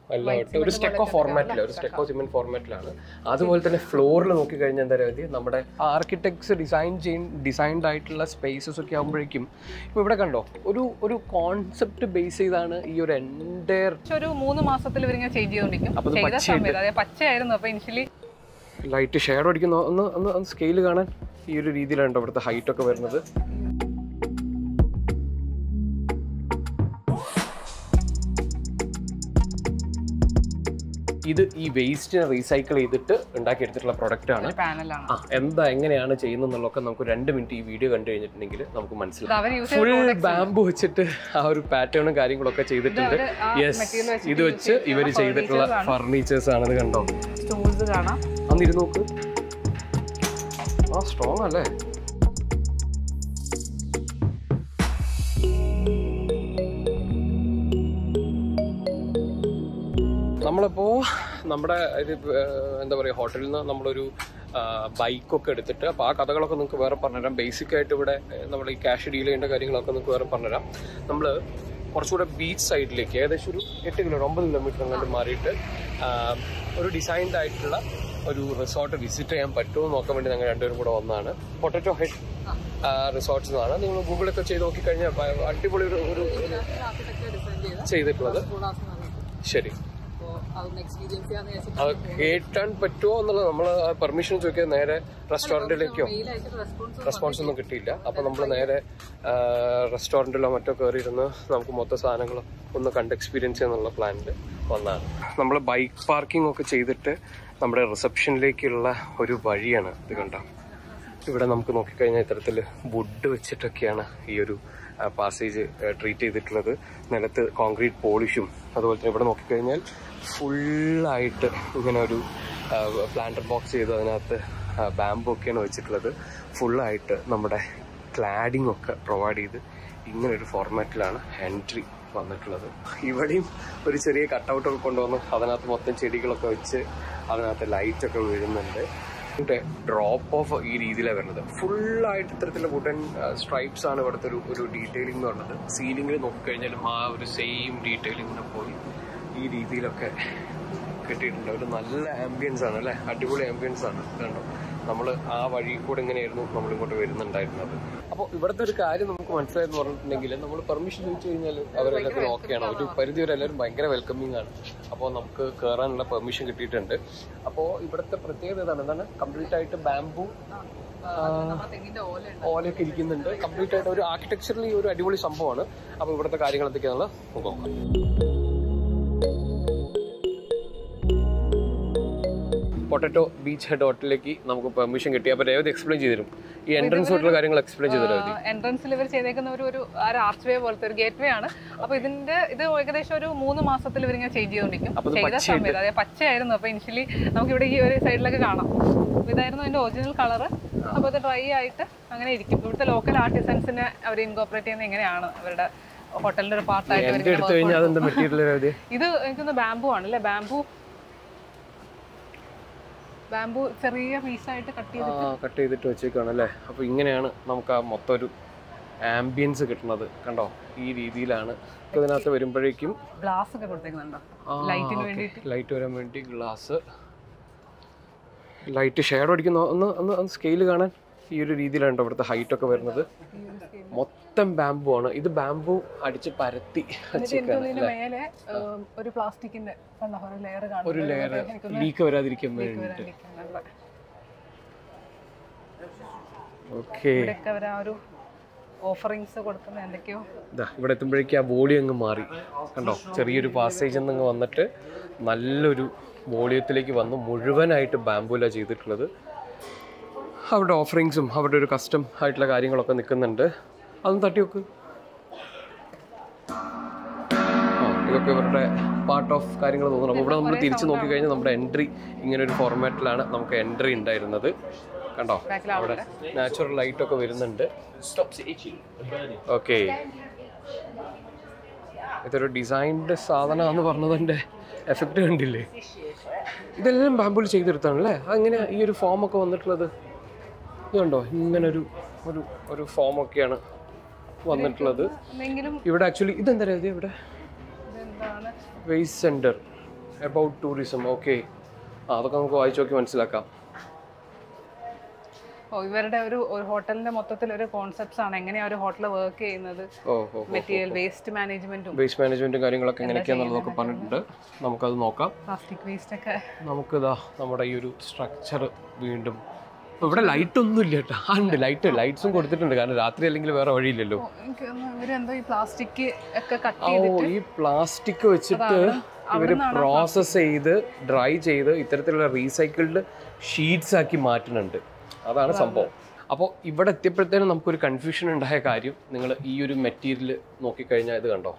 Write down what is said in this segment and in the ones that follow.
എല്ലാം ഇട്ട് ഒരു സ്റ്റെക്കോ ഫോർമാറ്റിലാണ് ഒരു സ്റ്റെക്കോ സിമെന്റ് ഫോർമാറ്റിലാണ് അതുപോലെ തന്നെ ഫ്ലോറിൽ നോക്കിക്കഴിഞ്ഞാൽ എന്താ പറയുക നമ്മുടെ ആർക്കിടെക്ട്സ് ഡിസൈൻ ചെയ്യ ഡിസൈൻഡ് ആയിട്ടുള്ള സ്പേസസ് ഒക്കെ ആകുമ്പോഴേക്കും ഇപ്പോൾ ഇവിടെ കണ്ടോ ഒരു ഒരു കോൺസെപ്റ്റ് ബേസ് ചെയ്താണ് ഈ ഒരു എൻറ്റയർ പക്ഷെ ഒരു മൂന്ന് മാസത്തിൽ ഇവരിങ്ങനെ ചേഞ്ച് ചെയ്തോണ്ടിരിക്കും അപ്പൊ ഇത് ചെയ്ത പച്ചയുണ്ട്. സമയത്ത് അതായത് പച്ചയായിരുന്നു അപ്പൊ ഇനിഷ്യലി ലൈറ്റ് ഷെയർ അടിക്കുന്ന ഒന്ന് ഒന്ന് ഒന്ന് സ്കെയിൽ കാണാൻ ഈ ഒരു രീതിയിലാണ് കേട്ടോ ഇവിടുത്തെ ഹൈറ്റ് ഒക്കെ വരുന്നത് ഇത് ഈ വേസ്റ്റിനെ റീസൈക്കിൾ ചെയ്തിട്ട് ഉണ്ടാക്കിയെടുത്തിട്ടുള്ള പ്രൊഡക്റ്റ് ആണ് പാനലാണ് ആ എന്താ എങ്ങനെയാണ് ചെയ്യുന്നതെന്നുള്ളതൊക്കെ നമുക്ക് രണ്ട് മിനിറ്റ് ഈ വീഡിയോ കണ്ടു കഴിഞ്ഞിട്ടുണ്ടെങ്കിൽ നമുക്ക് ഇത് മനസ്സിലാവും അവർ യൂസ് ഫുൾ ബാമ്പു വെച്ചിട്ട് ആ ഒരു പാറ്റേണും കാര്യങ്ങളൊക്കെ ചെയ്തിട്ടുണ്ട് അവര് ആ യെസ് material വെച്ചിട്ട് ഇത് വെച്ച് ഇവർ ചെയ്തിട്ടുള്ള ഫർണിച്ചേഴ്സ് ആണെന്ന് കണ്ടോ സ്റ്റൂൾസ് കാണാം അന്നിരു നോക്ക് ആ സ്ട്രോങ് അല്ലേ നമ്മളിപ്പോ നമ്മുടെ ഒരു ഏഹ്, എന്താ പറയുക ഹോട്ടലിൽ നിന്ന് നമ്മളൊരു ബൈക്കൊക്കെ എടുത്തിട്ട് അപ്പോൾ ആ കഥകളൊക്കെ നിങ്ങൾക്ക് വേറെ പറഞ്ഞുതരാം ബേസിക് ആയിട്ട് ഇവിടെ ഏഹ്, നമ്മൾ ഈ ക്യാഷ് ഡീൽ ചെയ്യേണ്ട കാര്യങ്ങളൊക്കെ നിങ്ങൾക്ക് വേറെ പറഞ്ഞുതരാം നമ്മൾ കുറച്ചുകൂടെ ബീച്ച് സൈഡിലേക്ക് ഏകദേശം ഒരു എട്ട് കിലോ ഒമ്പത് കിലോമീറ്റർ അങ്ങോട്ട് മാറിയിട്ട് ആഹ്, ഒരു ഡിസൈൻഡ് ആയിട്ടുള്ള ഒരു റിസോർട്ട് വിസിറ്റ് ചെയ്യാൻ പറ്റുമോ എന്ന് നോക്കാൻ വേണ്ടി ഞങ്ങൾ രണ്ടുപേരും കൂടെ വന്നതാണ് പൊട്ടറ്റോ ഹെഡ് റിസോർട്ട്സ് എന്നാണ് നിങ്ങൾ ഗൂഗിളൊക്കെ ചെയ്ത് നോക്കിക്കഴിഞ്ഞാൽ ഭ- അടിപൊളി ഒരു ഒരു ഒരു ചെയ്തിട്ടുള്ളത് ശരി അത് കേട്ടാൻ പറ്റുമോ എന്നുള്ളത് നമ്മൾ പെർമിഷൻ ചോദിക്കാൻ നേരെ റെസ്റ്റോറൻറ്റിലേക്കോ റെസ്പോൺസ് ഒന്നും കിട്ടിയില്ല അപ്പൊ നമ്മൾ നേരെ റെസ്റ്റോറൻറ്റിലോ മറ്റോ കയറിയിരുന്ന് നമുക്ക് മൊത്തം സാധനങ്ങൾ ഒന്ന് കണ്ട് എക്സ്പീരിയൻസ് ചെയ്യാന്നുള്ള പ്ലാനിൽ വന്നതാണ് നമ്മൾ ബൈക്ക് പാർക്കിംഗ് ഒക്കെ ചെയ്തിട്ട് നമ്മുടെ റിസപ്ഷനിലേക്കുള്ള ഒരു വഴിയാണ് ഇത് കണ്ട ഇവിടെ നമുക്ക് നോക്കിക്കഴിഞ്ഞാൽ ഇത്തരത്തിൽ വുഡ് വെച്ചിട്ടൊക്കെയാണ് ഈ ഒരു പാസേജ് ട്രീറ്റ് ചെയ്തിട്ടുള്ളത് നിലത്ത് കോൺക്രീറ്റ് പോളിഷും അതുപോലെ തന്നെ ഇവിടെ നോക്കിക്കഴിഞ്ഞാൽ ഫുള്ളായിട്ട് ഇങ്ങനെ ഒരു പ്ലാന്റർ ബോക്സ് ചെയ്ത് അതിനകത്ത് ബാമ്പു ഒക്കെയാണ് വെച്ചിട്ടുള്ളത് ഫുള്ളായിട്ട് നമ്മുടെ ക്ലാഡിംഗ് ഒക്കെ പ്രൊവൈഡ് ചെയ്ത് ഇങ്ങനെ ഒരു ഫോർമാറ്റിലാണ് എൻട്രി വന്നിട്ടുള്ളത് ഇവിടെയും ഒരു ചെറിയ കട്ടൗട്ടൊക്കെ കൊണ്ടുവന്ന് അതിനകത്ത് മൊത്തം ചെടികളൊക്കെ വെച്ച് അതിനകത്ത് ലൈറ്റൊക്കെ വീഴുന്നുണ്ട് ഡ്രോപ്പ് ഓഫ് ഈ രീതിയിലാണ് വരുന്നത് ഫുള്ളായിട്ട് ഇത്തരത്തിലുള്ള വുഡൻ സ്ട്രൈപ്സ് ആണ് ഇവിടുത്തെ ഒരു ഒരു ഡീറ്റെയിലിംഗ് എന്ന് പറയുന്നത് സീലിംഗിൽ നോക്കിക്കഴിഞ്ഞാലും ആ ഒരു സെയിം ഡീറ്റെയിലിങ്ങിനെ പോയി ഈ രീതിയിലൊക്കെ കിട്ടിയിട്ടുണ്ട് ഒരു നല്ല ആംബിയൻസ് ആണ് അല്ലേ അടിപൊളി ആംബിയൻസ് ആണ് കണ്ടോ നമ്മൾ ആ വഴി കൂടെ ഇങ്ങനെയായിരുന്നു നമ്മൾ ഇങ്ങോട്ട് വരുന്നുണ്ടായിരുന്നത് അപ്പോൾ ഇവിടുത്തെ ഒരു കാര്യം നമുക്ക് മനസ്സിലായെന്ന് പറഞ്ഞിട്ടുണ്ടെങ്കിൽ നമ്മൾ പെർമിഷൻ ചോദിച്ചു കഴിഞ്ഞാൽ അവരെല്ലാത്തിനും ഓക്കെയാണ് ഒരു പരിധി വരെ എല്ലാവരും ഭയങ്കര വെൽക്കമിങ് ആണ് അപ്പോൾ നമുക്ക് കയറാനുള്ള പെർമിഷൻ കിട്ടിയിട്ടുണ്ട് അപ്പോൾ ഇവിടുത്തെ പ്രത്യേകത ഇതാണ് എന്താണ് കംപ്ലീറ്റ് ആയിട്ട് ബാംബു തെങ്ങിന്റെ ഓല ഓലയൊക്കെ ഇരിക്കുന്നുണ്ട് കംപ്ലീറ്റ് ആയിട്ട് ഒരു ആർക്കിടെക്ചറലി ഒരു അടിപൊളി സംഭവമാണ് അപ്പോൾ ഇവിടുത്തെ കാര്യങ്ങൾ എന്തൊക്കെയാണെന്ന് നമുക്ക് നോക്കാം പൊട്ടറ്റോ ബീച്ച് ഹെഡ് ഹോട്ടലിലേക്ക് നമുക്ക് പെർമിഷൻ കിട്ടി അപ്പോൾ രേവതി എക്സ്പ്ലെയിൻ ചെയ്തു തരും ഈ എൻട്രൻസ് തൊട്ടുള്ള കാര്യങ്ങൾ എക്സ്പ്ലെയിൻ ചെയ്തു രേവതി എൻട്രൻസിൽ ഇവർ ചെയ്തേക്കുന്ന ഒരു ഒരു ആർച്ച് വേ പോലത്തെ ഒരു ഗേറ്റ് വേ ആണ് അപ്പൊ ഇതിന്റെ ഇത് ഏകദേശം ഒരു മൂന്ന് മാസത്തിൽ ഇവരിങ്ങനെ ചേഞ്ച് ചെയ്തോണ്ടിരിക്കും അപ്പൊ ഇത് ചെയ്ത പച്ചയുണ്ട്. സമയത്ത് അതായത് പച്ചയായിരുന്നു അപ്പൊ ഇനിഷ്യലി നമുക്ക് ഇവിടെ ഈ ഒരു സൈഡിലൊക്കെ കാണാം അപ്പൊ ഇതായിരുന്നു അതിന്റെ ഒറിജിനൽ കളർ അപ്പൊ ഇത് ഡ്രൈ ആയിട്ട് അങ്ങനെ ഇരിക്കും ഇവിടുത്തെ ലോക്കൽ ആർട്ടിസൻസിനെ അവർ ഇൻകോപ്പറേറ്റ് ചെയ്യുന്നത് എങ്ങനെയാണ് അവരുടെ ഹോട്ടലിന്റെ ഒരു പാർട്ടായിട്ട് എൻ്റെ എടുത്തു കഴിഞ്ഞാൽ അതെന്താ മെറ്റീരിയൽ രേവതി ഇത് എനിക്കൊന്ന് ബാംബു ആണ് അല്ലേ ബാംബു ബാംബു ചെറിയ പീസായിട്ട് കട്ട് ചെയ്ത് ആ കട്ട് ചെയ്തിട്ട് വെച്ചേക്കാണ് അല്ലേ അപ്പോൾ ഇങ്ങനെയാണ് നമുക്ക് ആ മൊത്തം ഒരു ആംബിയൻസ് കിട്ടുന്നത് കണ്ടോ ഈ രീതിയിലാണ് ഇപ്പൊ ഇതിനകത്ത് വരുമ്പോഴേക്കും ഗ്ലാസ് ഒക്കെ കൊടുത്തേക്കുന്നുണ്ടോ ലൈറ്റിന് വേണ്ടിയിട്ട് ലൈറ്റ് വരാൻ വേണ്ടി ഗ്ലാസ് ലൈറ്റ് ഷെയർ അടിക്കുന്ന ഒന്ന് ഒന്ന് ഒന്ന് സ്കെയിൽ കാണാൻ ഈ ഒരു രീതിയിലാണ് കേട്ടോ ഇവിടുത്തെ ഹൈറ്റ് ഒക്കെ വരുന്നത് മൊത്തം ബാംബു ആണ് ഇത് ബാംബു അടിച്ച് പരത്തി വെച്ചേക്കാണ് ഇതിന് മേലെ ഏം, ഒരു പ്ലാസ്റ്റിക്കിന്റെ കണ്ടോ ഒരു ലെയർ കാണും ഒരു ലെയർ ലീക്ക് വരാതിരിക്കാൻ വേണ്ടിയിട്ട് ഓക്കെ ഇവിടെയൊക്കെ അവർ ആ ഒരു ഓഫറിങ്സ് കൊടുക്കുന്ന എന്തൊക്കെയോ ഇതാ ഇവിടെ എത്തുമ്പോഴേക്കും ആ ബോഡി അങ്ങ് മാറി കണ്ടോ ചെറിയൊരു പാസേജ് എന്നങ്ങ് വന്നിട്ട് നല്ലൊരു വോളിയത്തിലേക്ക് വന്ന് മുഴുവനായിട്ട് ബാംബൂല ചെയ്തിട്ടുള്ളത് അവരുടെ ഓഫറിങ്സും അവരുടെ ഒരു കസ്റ്റം ആയിട്ടുള്ള കാര്യങ്ങളൊക്കെ നിൽക്കുന്നുണ്ട് അതൊന്ന് തട്ടി നോക്ക് ആ, ഇതൊക്കെ ഇവരുടെ പാർട്ട് ഓഫ് കാര്യങ്ങൾ തോന്നുന്നു അപ്പോൾ ഇവിടെ നമ്മൾ തിരിച്ച് നോക്കിക്കഴിഞ്ഞാൽ നമ്മുടെ എൻട്രി ഇങ്ങനെ ഒരു ഫോർമാറ്റിലാണ് നമുക്ക് എൻട്രി ഉണ്ടായിരുന്നത് കണ്ടോ ബാക്കിൽ അവിടെ നാച്ചുറൽ ലൈറ്റ് ഒക്കെ വരുന്നുണ്ട് ഓക്കെ ഇതൊരു ഡിസൈൻഡ് സാധനമാണെന്ന് പറഞ്ഞതിൻ്റെ എഫക്റ്റ് കണ്ടില്ലേ ഇതെല്ലാം ബാമ്പൂൽ ചെയ്തെടുത്താണ് അല്ലേ അങ്ങനെ ഈ ഒരു ഫോം ഒക്കെ വന്നിട്ടുള്ളത് ഇത് കണ്ടോ ഇങ്ങനെ ഒരു ഒരു ഒരു ഫോം ഒക്കെയാണ് വന്നിട്ടുള്ളത് എന്തെങ്കിലും ഇവിടെ ആക്ച്വലി ഇതെന്താ ഇത് ഇവിടെ ഇതെന്താണ് waste centre about tourism okay ആ അതൊക്കെ നമുക്ക് വായിച്ചു നോക്കി മനസ്സിലാക്കാം ഓ ഇവരുടെ ഒരു ഒരു ഹോട്ടലിന്റെ മൊത്തത്തിൽ ഒരു കോൺസെപ്റ്റ്സ് ആണ് എങ്ങനെയാ ഒരു ഹോട്ടൽ വർക്ക് ചെയ്യുന്നത് ഓ ഓ മെറ്റീരിയൽ വേസ്റ്റ് മാനേജ്മെന്റും വേസ്റ്റ് മാനേജ്മെന്റും കാര്യങ്ങളൊക്കെ എങ്ങനെയൊക്കെയാണെന്നുള്ളതൊക്കെ പറഞ്ഞിട്ടുണ്ട് നമുക്കത് നോക്കാം പ്ലാസ്റ്റിക് വേസ്റ്റ് ഒക്കെ നമുക്കിതാ നമ്മുടെ ഈ ഒരു സ്ട്രക്ചർ വീണ്ടും ഇപ്പൊ ഇവിടെ ലൈറ്റ് ഒന്നും ഇല്ല കേട്ടോ ആ ഉണ്ട് ലൈറ്റ് ലൈറ്റ്സും കൊടുത്തിട്ടുണ്ട് കാരണം രാത്രി അല്ലെങ്കിൽ വേറെ വഴിയില്ലല്ലോ ഓ, എനിക്ക് തോന്നുന്നു ഇവരെന്തോ ഈ പ്ലാസ്റ്റിക് ഒക്കെ കട്ട് ഓ ചെയ്തിട്ട് ഈ പ്ലാസ്റ്റിക് വെച്ചിട്ട് ഇവര് പ്രോസസ് ചെയ്ത് ഡ്രൈ ചെയ്ത് ഇത്തരത്തിലുള്ള റീസൈക്കിൾഡ് ഷീറ്റ്സ് ആക്കി മാറ്റുന്നുണ്ട് അതാണ് സംഭവം അപ്പോൾ ഇവിടെ എത്തിയപ്പോഴത്തേനും നമുക്കൊരു കൺഫ്യൂഷൻ ഉണ്ടായ കാര്യം നിങ്ങൾ ഈ ഒരു മെറ്റീരിയൽ നോക്കിക്കഴിഞ്ഞാൽ ഇത് കണ്ടോ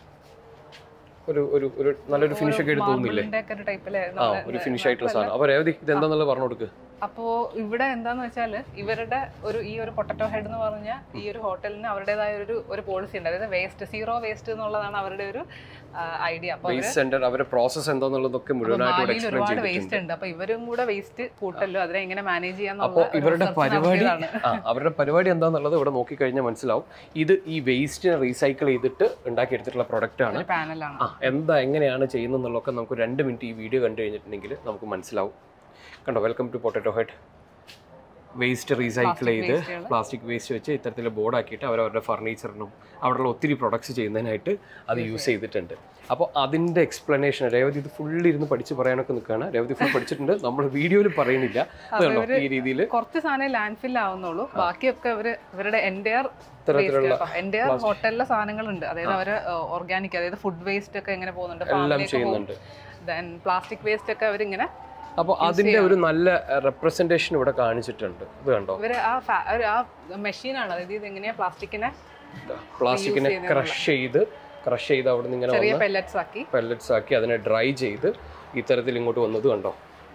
ഒരു ഒരു ഒരു നല്ലൊരു ഫിനിഷ് ഒക്കെ എടുത്ത് തോന്നുന്നില്ലേ മാർബിളിന്റെ ഒക്കെ ഒരു ടൈപ്പില് ആ ഒരു ഫിനിഷ് ആയിട്ടുള്ള സാധനം അപ്പോൾ രേവതി ഇത് എന്താന്നുള്ളത് പറഞ്ഞു കൊടുക്ക് അപ്പോ ഇവിടെ എന്താന്ന് വെച്ചാൽ ഇവരുടെ ഒരു ഈ ഒരു പൊട്ടറ്റോ ഹെഡ് എന്ന് പറഞ്ഞ ഈ ഒരു ഹോട്ടലിന് അവരുടേതായ ഒരു ഒരു പോളിസി ഉണ്ട് അതായത് വേസ്റ്റ് സീറോ വേസ്റ്റ് എന്നുള്ളതാണ് അവരുടെ ഒരു ഐഡിയ അപ്പൊ ബേസ് സെന്റർ അവരുടെ പ്രോസസ്സ് എന്താന്നുള്ളതൊക്കെ മുഴുവനായിട്ട് ഇവിടെ ഭാവിയിൽ എക്സ്പ്ലെയിൻ ഒരുപാട് ചെയ്തിട്ടുണ്ട് വേസ്റ്റ് ഉണ്ട് അപ്പൊ ഇവരും കൂടെ വേസ്റ്റ് കൂട്ടല്ലോ അതിനെ എങ്ങനെ മാനേജ് അപ്പോൾ ചെയ്യാന്നുള്ള ഇവരുടെ research പരിപാടി നടത്തിയതാണ്. ആ അവരുടെ പരിപാടി എന്താന്നുള്ളത് ഇവിടെ നോക്കിക്കഴിഞ്ഞാൽ മനസ്സിലാവും ഇത് ഈ വേസ്റ്റിനെ റീസൈക്കിൾ ചെയ്തിട്ട് ഉണ്ടാക്കിയെടുത്തിട്ടുള്ള പ്രൊഡക്റ്റ് ആണ് ഒരു പാനലാണ് ആ എന്താ എങ്ങനെയാണ് ചെയ്യുന്നതെന്നുള്ളതൊക്കെ നമുക്ക് രണ്ട് മിനിറ്റ് ഈ വീഡിയോ കണ്ടു കഴിഞ്ഞിട്ടുണ്ടെങ്കിൽ നമുക്ക് മനസ്സിലാവും കണ്ടോ welcome to potato head waste recycle ചെയ്ത് wasteകള്. പ്ലാസ്റ്റിക് വേസ്റ്റ് വെച്ച് ഇത്തരത്തിൽ ബോർഡാക്കിയിട്ട് അവരവരുടെ ഫർണിച്ചറിനും അവിടെയുള്ള ഒത്തിരി പ്രൊഡക്ട്സ് ചെയ്യുന്നതിനായിട്ട് അത് യൂസ് ചെയ്തിട്ടുണ്ട് അപ്പോൾ അതിൻ്റെ എക്സ്പ്ലനേഷൻ രേവതി ഇത് ഫുൾ ഇരുന്ന് പഠിച്ച് പറയാനൊക്കെ നിൽക്കുകയാണ് രേവതി ഫുൾ പഠിച്ചിട്ടുണ്ട് നമ്മൾ വീഡിയോയിൽ പറയുന്നില്ല അത് കണ്ടോ ഈ രീതിയിൽ കുറച്ച് സാധനം ലാൻഡ് ഫിൽ ആവുന്നുള്ളൂ ബാക്കിയൊക്കെ ഇവര് ഇവരുടെ എൻറ്റയർ ഇത്തരത്തിലുള്ള എന്റെ ഹോട്ടലിലെ സാധനങ്ങളുണ്ട് അതായത് അവര് ഓർഗാനിക് അതായത് ഫുഡ് വേസ്റ്റ് ഒക്കെ എങ്ങനെ പോകുന്നുണ്ട് എല്ലാം ചെയ്യുന്നുണ്ട് ദെൻ പ്ലാസ്റ്റിക് വേസ്റ്റ് ഒക്കെ അവരിങ്ങനെ അപ്പോൾ അതിൻ്റെ ഒരു നല്ല റെപ്രസെൻറ്റേഷൻ ഇവിടെ കാണിച്ചിട്ടുണ്ട് ഇത് കണ്ടോ ഇവര് ആ ഫാ- ഒരു ആ മെഷീനാണ് അതായത് ഇത് എങ്ങനെയാ പ്ലാസ്റ്റിക്കിനെ പ്ലാസ്റ്റിക്കിനെ ക്രഷ് ചെയ്ത് ക്രഷ് ചെയ്ത് അവിടെ നിന്ന് ഇങ്ങനെ ചെറിയ പെല്ലറ്റ്സ് ആക്കി പെല്ലറ്റ്സ് ആക്കി അതിനെ ഡ്രൈ ചെയ്ത് ഇത്തരത്തിൽ ഇങ്ങോട്ട് വന്നത് കണ്ടോ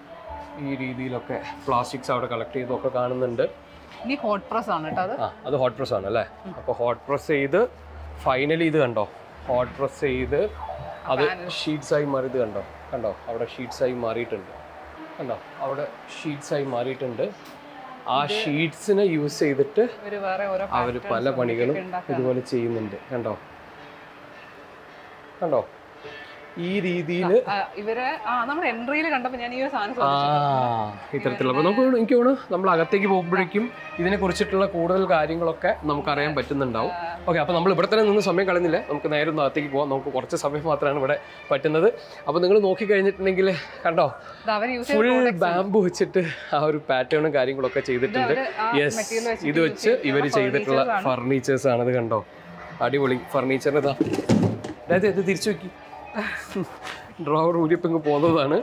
ഈ രീതിയിലൊക്കെ പ്ലാസ്റ്റിക്സ് അവിടെ കളക്ട് ചെയ്തൊക്കെ കാണുന്നുണ്ട് ഇനി ഹോട്ട് പ്രസ് ആണ് കേട്ടോ അത് ആ അത് ഹോട്ട് പ്രസ് ആണ് അല്ലേ അപ്പോൾ ഹോട്ട് പ്രസ് ചെയ്ത് ഫൈനലി ഇത് കണ്ടോ ഹോട്ട് പ്രസ് ചെയ്ത് അത് ഷീറ്റ്സ് ആയി മാറിയത് കണ്ടോ കണ്ടോ അവിടെ ഷീറ്റ്സ് ആയി മാറിയിട്ടുണ്ട് കണ്ടോ അവിടെ ഷീറ്റ്സ് ആയി മാറിയിട്ടുണ്ട് ആ ഷീറ്റ്സിനെ യൂസ് ചെയ്തിട്ട് ഇവര് വേറെ ഓരോ അവർ പല പണികളും ഉണ്ടാക്കുക ഇതുപോലെ ചെയ്യുന്നുണ്ട് കണ്ടോ കണ്ടോ ഈ രീതിയിൽ ആ, ഇവരെ ആ നമ്മുടെ എൻട്രിയിൽ കണ്ടപ്പോൾ ഞാൻ ഈ ഒരു സാധനം ആ ശ്രദ്ധിച്ചു ഇത്തരത്തിലുള്ള അപ്പോൾ നമുക്ക് എനിക്ക് തോന്നുന്നു നമ്മൾ അകത്തേക്ക് പോകുമ്പോഴേക്കും ഇതിനെ കുറിച്ചിട്ടുള്ള കൂടുതൽ കാര്യങ്ങളൊക്കെ നമുക്ക് അറിയാൻ പറ്റുന്നുണ്ടാവും ഓക്കെ അപ്പോൾ നമ്മൾ ഇവിടെ തന്നെ നിന്ന് സമയം കളയുന്നില്ല നമുക്ക് നേരെ ഒന്ന് അകത്തേക്ക് പോകാം നമുക്ക് കുറച്ച് സമയം മാത്രമാണ് ഇവിടെ പറ്റുന്നത് അപ്പോൾ നിങ്ങൾ നോക്കി കഴിഞ്ഞിട്ടുണ്ടെങ്കിൽ കണ്ടോ ഇത് അവർ യൂസ് ഫുൾ ബാമ്പു വെച്ചിട്ട് ആ ഒരു പാറ്റേണും കാര്യങ്ങളൊക്കെ ചെയ്തിട്ടുണ്ട് അവര് ആ യെസ് material വെച്ചിട്ട് ഇത് വെച്ച് ഇവർ ചെയ്തിട്ടുള്ള ഫർണിച്ചേഴ്സ് ആണ് ഇത് കണ്ടോ അടിപൊളി ഫർണിച്ചർ ഇതാ അതായത് ഇത് തിരിച്ചു വെക്കി ഡ്രോവർ ഊരിപ്പിങ് പോകുന്നതാണ്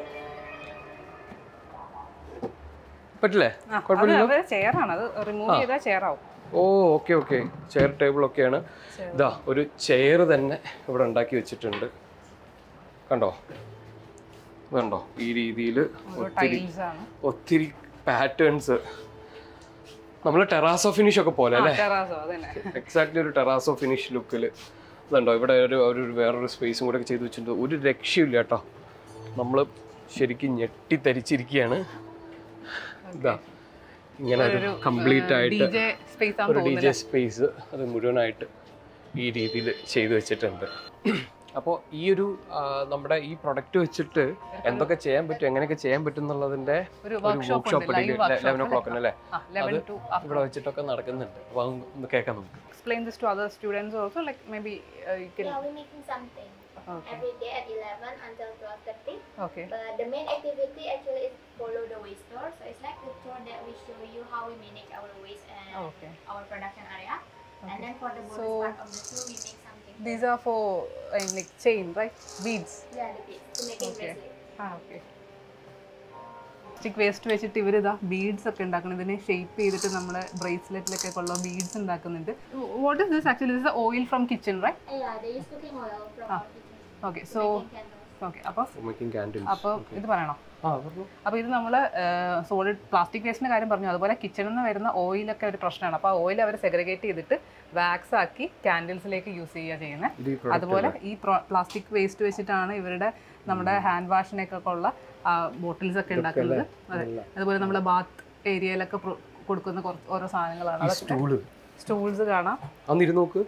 പറ്റില്ലേ അത് അവരെ ചെയറാണ് അത് റിമൂവ് ചെയ്താൽ ചെയർ ആവും ഓ ഓക്കെ ഓക്കെ ചെയർ ടേബിൾ ഒക്കെയാണ് ഇതാ ഒരു ചെയർ തന്നെ ഇവിടെ ഉണ്ടാക്കി വെച്ചിട്ടുണ്ട് കണ്ടോ ഇത് കണ്ടോ ഈ രീതിയിൽ ഒത്തിരി ടൈൽസ് ആണ് ഒത്തിരി പാറ്റേൺസ് നമ്മൾ ടെറാസോ ഫിനിഷ് ഒക്കെ പോലെ അല്ലേ ടെറാസോ അതന്നെ എക്സാക്ട്ലി ഒരു ടെറാസോ ഫിനിഷ് ലുക്കിൽ ഇതുണ്ടോ ഇവിടെ ഒരു ഒരു വേറൊരു സ്പേസും കൂടെ ഒക്കെ ചെയ്ത് വെച്ചിട്ടുണ്ട് ഒരു രക്ഷയില്ല കേട്ടോ നമ്മൾ ശരിക്കും ഞെട്ടിത്തരിച്ചിരിക്കുകയാണ് ഇതാ ഇങ്ങനെ ഒരു കംപ്ലീറ്റ് ഡി ആയിട്ട് ജെ സ്പേസ് ഒരു ആണെന്ന് ഡി ജെ സ്പേസ് അത് മുഴുവനായിട്ട് ഈ രീതിയിൽ ചെയ്തു വെച്ചിട്ടുണ്ട് അപ്പോൾ ഈ ഒരു ആ, നമ്മുടെ ഈ പ്രൊഡക്റ്റ് വെച്ചിട്ട് എന്തൊക്കെ ചെയ്യാൻ പറ്റും എങ്ങനെയൊക്കെ ചെയ്യാൻ പറ്റും എന്നുള്ളതിന്റെ ഒരു ഒരു വർക്ക്ഷോപ്പ് വർക്ക്ഷോപ്പ് ഉണ്ട് ലൈവ് ലെവൻ ഓ ക്ലോക്കിന് അല്ലേ ലെവൻ ടു ഇവിടെ വെച്ചിട്ടൊക്കെ നടക്കുന്നുണ്ട് അപ്പോൾ ഒന്ന് കേൾക്കാം നമുക്ക് explain this to other students also like maybe uh, you can Yeah, we're making something okay every day at 11 until 12:30. okay But the main activity actually is follow the waste tour. So it's like the tour that we show you how we manage our waste and okay our production area. And then for the bonus So- part of the tour, we make something. these are for uh, like chain right beads Yeah, the bits to make it Okay. bracelet. ആ okay plastic waste വെച്ചിട്ട് ഇവർ ഇതാ beads ഒക്കെ ഉണ്ടാക്കണം ഇതിനെ shape ചെയ്തിട്ട് നമ്മുടെ ബ്രേസ്ലെറ്റിലൊക്കെ ഉള്ള ബീഡ്സ് ഉണ്ടാക്കുന്നുണ്ട് what is this actually this oil from kitchen right And yeah, they use cooking oil from our kitchen. Okay so Making candles. Okay അപ്പോൾ മേക്കിംഗ് ക്യാൻഡിൽസ് അപ്പോൾ ഇത് പറയണോ ആ പറഞ്ഞു അപ്പോൾ ഇത് നമ്മൾ സോളിഡ് പ്ലാസ്റ്റിക് വേസ്റ്റിൻ്റെ കാര്യം പറഞ്ഞു അതുപോലെ കിച്ചണിൽ നിന്ന് വരുന്ന ഓയിലൊക്കെ ഒരു പ്രശ്നമാണ് അപ്പോൾ ആ ഓയിൽ അവർ സെഗ്രിഗേറ്റ് ചെയ്തിട്ട് വാക്സ് ആക്കി ക്യാൻഡിൽസിലേക്ക് യൂസ് ചെയ്യുക ചെയ്യുന്നത് ഇത് ഈ അതുപോലെ ഈ പ്ലാസ്റ്റിക് വേസ്റ്റ് വെച്ചിട്ടാണ് ഇവരുടെ നമ്മുടെ ഹാൻഡ് വാഷിനൊക്കെ ഉള്ള ബോട്ടിൽസ് ഒക്കെ ഉണ്ടാക്കുന്നത് അതെ അതുപോലെ നമ്മുടെ ബാത്ത് ഏരിയയിലൊക്കെ പ്രൊ- കൊടുക്കുന്ന കുറച്ച് ഓരോ സാധനങ്ങളാണ് അതൊക്കെ സ്റ്റൂള് സ്റ്റൂൾസ് കാണാം അന്നിരുന്ന് നോക്ക്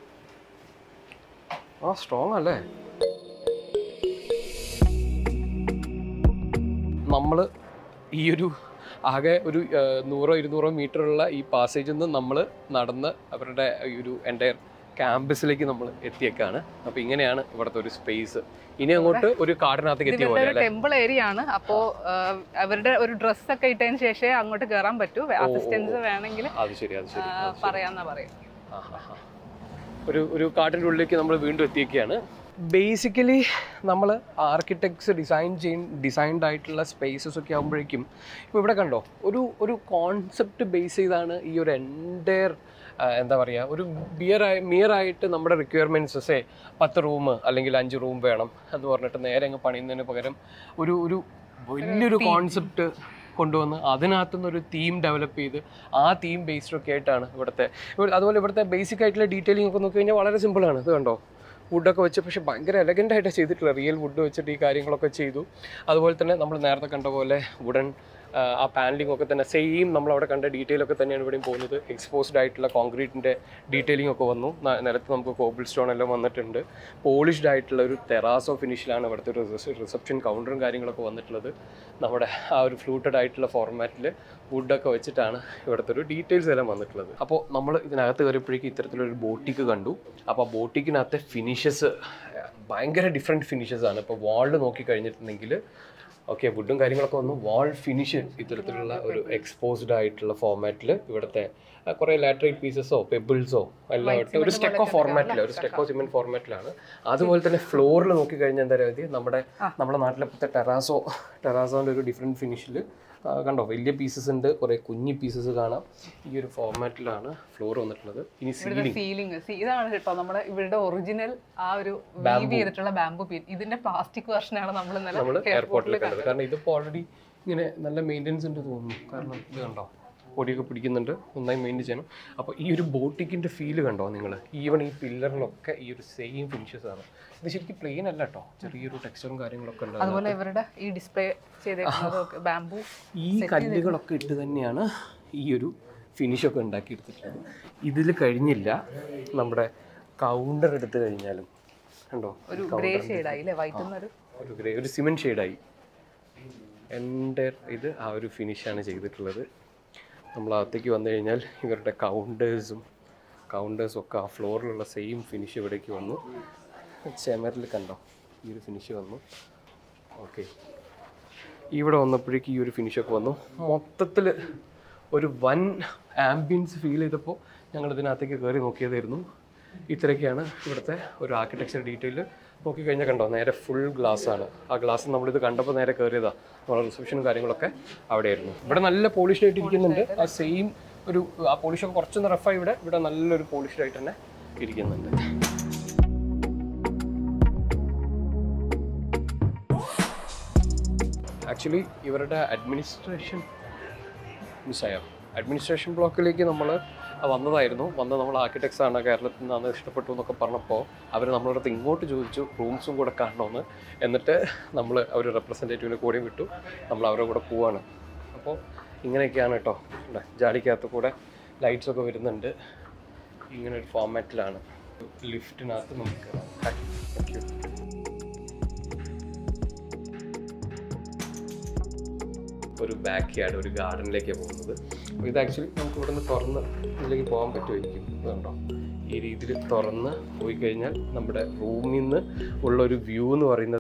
ആ സ്ട്രോങ് അല്ലേ നമ്മൾ ഈ ഒരു ആകെ ഒരു ആ, നൂറോ ഇരുന്നൂറോ മീറ്ററുള്ള ഈ പാസേജിൽ നിന്ന് നമ്മൾ നടന്ന് അവരുടെ ഈ ഒരു എൻ്റെ ക്യാമ്പസിലേക്ക് നമ്മൾ എത്തിയേക്കാണ് അപ്പോൾ ഇങ്ങനെയാണ് ഇവിടുത്തെ ഒരു സ്പേസ് ഇനി അങ്ങോട്ട് ഒരു കാടിനകത്തേക്ക് എത്തിയ ഇവരുടെ പോലെ ഒരു അല്ലേ ടെമ്പിൾ ഏരിയ ആണ് അപ്പോ അവരുടെ ഒരു ഡ്രസ് ഒക്കെ ഇട്ടതിന് ശേഷമേ അങ്ങോട്ട് കയറാൻ പറ്റൂ അസിസ്റ്റൻസ് വേണമെങ്കിൽ അത് ശരി അത് ശരി അത് ശരി. പറയാന്നാ പറയും ആഹാഹാ. ഒരു ഒരു കാട്ടിൻ്റെ ഉള്ളിലേക്ക് നമ്മൾ വീണ്ടും എത്തിയൊക്കെയാണ് ബേസിക്കലി നമ്മൾ ആർക്കിടെക്ട്സ് ഡിസൈൻ ചെയ്യ ഡിസൈൻഡ് ആയിട്ടുള്ള സ്പേസസ് ഒക്കെ ആകുമ്പോഴേക്കും ഇപ്പോൾ ഇവിടെ കണ്ടോ ഒരു ഒരു കോൺസെപ്റ്റ് ബേസ് ചെയ്താണ് ഈ ഒരു എൻറ്റയർ എന്താ പറയുക ഒരു ബിയർ ആയി മിയർ ആയിട്ട് നമ്മുടെ റിക്വയർമെൻറ്റ്സേ പത്ത് റൂം അല്ലെങ്കിൽ അഞ്ച് റൂം വേണം എന്ന് പറഞ്ഞിട്ട് നേരെ അങ്ങ് പണിയുന്നതിന് പകരം ഒരു ഒരു വലിയൊരു കോൺസെപ്റ്റ് കൊണ്ടുവന്ന് അതിനകത്തുനിന്ന് ഒരു തീം ഡെവലപ്പ് ചെയ്ത് ആ തീം ബേസ്ഡ് ഒക്കെ ആയിട്ടാണ് ഇവിടുത്തെ ഇവിടെ- അതുപോലെ ഇവിടുത്തെ ബേസിക് ആയിട്ടുള്ള ഡീറ്റെയിലിംഗ് ഒക്കെ നോക്കി കഴിഞ്ഞാൽ വളരെ സിമ്പിളാണ് ഇത് കണ്ടോ വുഡൊക്കെ വെച്ച് പക്ഷെ ഭയങ്കര എലഗൻ്റ് ആയിട്ടാണ് ചെയ്തിട്ടുള്ളത് റിയൽ വുഡ് വെച്ചിട്ട് ഈ കാര്യങ്ങളൊക്കെ ചെയ്തു അതുപോലെ തന്നെ നമ്മൾ നേരത്തെ കണ്ട പോലെ വുഡൻ ആ പാനലിംഗ് ഒക്കെ തന്നെ സെയിം നമ്മളവിടെ കണ്ട ഡീറ്റെയിൽ ഒക്കെ തന്നെയാണ് ഇവിടെയും പോകുന്നത് എക്സ്പോസ്ഡ് ആയിട്ടുള്ള കോൺക്രീറ്റിൻ്റെ ഡീറ്റെയിലിംഗ് ഒക്കെ വന്നു ന- നിലത്ത് നമുക്ക് കോബിൾ സ്റ്റോൺ എല്ലാം വന്നിട്ടുണ്ട് പോളിഷ്ഡ് ആയിട്ടുള്ള ഒരു ടെറാസോ ഫിനിഷിലാണ് ഇവിടുത്തെ ഒരു റിസപ്ഷൻ കൗണ്ടറും കാര്യങ്ങളൊക്കെ വന്നിട്ടുള്ളത് നമ്മുടെ ആ ഒരു ഫ്ലൂട്ടഡ് ആയിട്ടുള്ള ഫോർമാറ്റിൽ വുഡൊക്കെ വെച്ചിട്ടാണ് ഇവിടുത്തെ ഒരു ഡീറ്റെയിൽസ് എല്ലാം വന്നിട്ടുള്ളത് അപ്പോൾ നമ്മൾ ഇതിനകത്ത് കയറിയപ്പോഴേക്കും ഇത്തരത്തിലൊരു ബോട്ടിക്ക് കണ്ടു അപ്പോൾ ആ ബോട്ടിക്കിനകത്തെ ഫിനിഷസ് ഭയങ്കര ഡിഫറെൻറ്റ് ഫിനിഷസ് ആണ് ഇപ്പോൾ വാളിൽ നോക്കി കഴിഞ്ഞിട്ടുണ്ടെങ്കിൽ ഓക്കെ വുഡും കാര്യങ്ങളൊക്കെ വന്നു വാൾ ഫിനിഷ് ഇത്തരത്തിലുള്ള ഒരു എക്സ്പോസ്ഡ് ആയിട്ടുള്ള ഫോർമാറ്റിൽ ഇവിടുത്തെ ആ, കുറേ ലാറ്ററൈറ്റ് പീസസോ പെബിൾസോ എല്ലാം ആയിട്ട് ഒരു സ്റ്റെക്കോ ഫോർമാറ്റിൽ ഒരു സ്റ്റെക്കോ സിമെന്റ് ഫോർമാറ്റിലാണ് അതുപോലെ തന്നെ ഫ്ലോറിൽ നോക്കി കഴിഞ്ഞാൽ എന്താ പറയുക നമ്മുടെ നമ്മുടെ നാട്ടിലെ ഇപ്പോഴത്തെ ടെറാസോ ടെറാസോൻ്റെ ഒരു ഡിഫറെൻറ്റ് ഫിനിഷിൽ കണ്ടോ വലിയ പീസസ് ഉണ്ട് കുറേ കുഞ്ഞി പീസസ് കാണാം ഈ ഒരു ഫോർമാറ്റിലാണ് ഫ്ലോർ വന്നിട്ടുള്ളത് ഇനി സീലിംഗ് ഫീലിംഗ് ഇതാണ് കേട്ടോ നമ്മുടെ ഇവരുടെ ഒറിജിനൽ ആ ഒരു വീവ് ചെയ്തിട്ടുള്ള ബാംബു പീൻ ഇതിന്റെ പ്ലാസ്റ്റിക് വെർഷനാണ് നമ്മൾ നമ്മൾ ഇന്നലെ എയർപോർട്ടിൽ കണ്ടത് കാരണം ഇതിപ്പോൾ ഓൾറെഡി ഇങ്ങനെ നല്ല മെയിൻ്റെനൻസ് ഉണ്ട് തോന്നുന്നു കാരണം ഇത് കണ്ടോ പൊടിയൊക്കെ പിടിക്കുന്നുണ്ട് നന്നായി മെയിൻറ്റെയിൻ ചെയ്യണം അപ്പോൾ ഈ ഒരു ബോട്ടിക്കിൻ്റെ ഫീല് കണ്ടോ നിങ്ങൾ ഈവൺ ഈ പില്ലറിലൊക്കെ ഈ ഒരു സെയിം ഫിനിഷസ് ആണ് ഇത് ശരിക്കും പ്ലെയിൻ അല്ല കേട്ടോ ചെറിയൊരു ടെക്സ്ചറും കാര്യങ്ങളൊക്കെ ഉണ്ട് അതുപോലെ ഇവരുടെ ഈ ഡിസ്പ്ലേ ചെയ്തേക്കുന്നത് ബാംബു ഈ കല്ലുകളൊക്കെ ഇട്ട് തന്നെയാണ് ഈ ഒരു ഫിനിഷൊക്കെ ഉണ്ടാക്കിയെടുത്തിട്ടുള്ളത് ഇതിൽ കഴിഞ്ഞില്ല നമ്മുടെ കൗണ്ടർ എടുത്തു കഴിഞ്ഞാലും കണ്ടോ ഒരു ഗ്രേ ഷെയ്ഡായി അല്ലേ വൈറ്റ് എന്നൊരു ഒരു ഗ്രേ ഒരു സിമെൻറ്റ് ഷെയ്ഡായി എൻ്റെ ഇത് ആ ഒരു ഫിനിഷാണ് ചെയ്തിട്ടുള്ളത് നമ്മൾ അകത്തേക്ക് വന്നു കഴിഞ്ഞാൽ ഇവരുടെ കൗണ്ടേഴ്സും കൗണ്ടേഴ്സും ഒക്കെ ആ ഫ്ലോറിലുള്ള സെയിം ഫിനിഷ് ഇവിടേക്ക് വന്നു ചെമറിൽ കണ്ടോ ഈ ഒരു ഫിനിഷ് വന്നു ഓക്കെ ഇവിടെ വന്നപ്പോഴേക്ക് ഈ ഒരു ഫിനിഷൊക്കെ വന്നു മൊത്തത്തിൽ ഒരു വൻ ആംബിയൻസ് ഫീൽ ചെയ്തപ്പോൾ ഞങ്ങൾ ഇതിനകത്തേക്ക് കയറി നോക്കിയതായിരുന്നു ഇത്രയൊക്കെയാണ് ഇവിടുത്തെ ഒരു ആർക്കിടെക്ചർ ഡീറ്റെയിൽ നോക്കിക്കഴിഞ്ഞാൽ കണ്ടോ നേരെ ഫുൾ ഗ്ലാസ് ആണ് ആ ഗ്ലാസ് നമ്മളിത് കണ്ടപ്പോൾ നേരെ കയറിയതാ നമ്മുടെ റിസപ്ഷനും കാര്യങ്ങളൊക്കെ അവിടെയായിരുന്നു ഇവിടെ നല്ല പോളിഷ്ഡ് ആയിട്ട് ഇരിക്കുന്നുണ്ട് ആ സെയിം ഒരു ആ പോളിഷൊക്കെ കുറച്ചൊന്ന് റഫായി ഇവിടെ ഇവിടെ നല്ലൊരു പോളിഷ്ഡ് ആയിട്ട് തന്നെ ഇരിക്കുന്നുണ്ട് ആക്ച്വലി ഇവരുടെ അഡ്മിനിസ്ട്രേഷൻ മിസ്സായോ അഡ്മിനിസ്ട്രേഷൻ ബ്ലോക്കിലേക്ക് നമ്മൾ വന്നതായിരുന്നു വന്ന് നമ്മൾ ആർക്കിടെക്ട്സ് ആണ് കേരളത്തിൽ നിന്നാണ് ഇഷ്ടപ്പെട്ടു എന്നൊക്കെ പറഞ്ഞപ്പോൾ അവർ നമ്മളെ അടുത്ത് ഇങ്ങോട്ട് ചോദിച്ചു റൂംസും കൂടെ കാണണമെന്ന് എന്നിട്ട് നമ്മൾ അവർ റെപ്രസെൻറ്റേറ്റീവിനെ കൂടെ വിട്ടു നമ്മൾ അവരുടെ കൂടെ പോവാണ് അപ്പോൾ ഇങ്ങനെയൊക്കെയാണ് കേട്ടോ ഇവിടെ ജാലിക്കകത്ത് കൂടെ ലൈറ്റ്സ് ഒക്കെ വരുന്നുണ്ട് ഇങ്ങനെ ഒരു ഫോമാറ്റിലാണ് ലിഫ്റ്റിനകത്ത് നമുക്ക് താങ്ക് യു ഒരു ബാക്ക് യാർഡ് ഒരു ഗാർഡനിലേക്കാണ് പോകുന്നത് അപ്പോൾ ഇത് ആക്ച്വലി നമുക്ക് ഇവിടെ നിന്ന് തുറന്ന് ഇതിലേക്ക് പോകാൻ പറ്റുമായിരിക്കും ഇതുണ്ടോ ഈ രീതിയിൽ തുറന്ന് പോയി കഴിഞ്ഞാൽ നമ്മുടെ റൂമിൽ നിന്ന് ഉള്ള ഒരു വ്യൂ എന്ന് പറയുന്നത്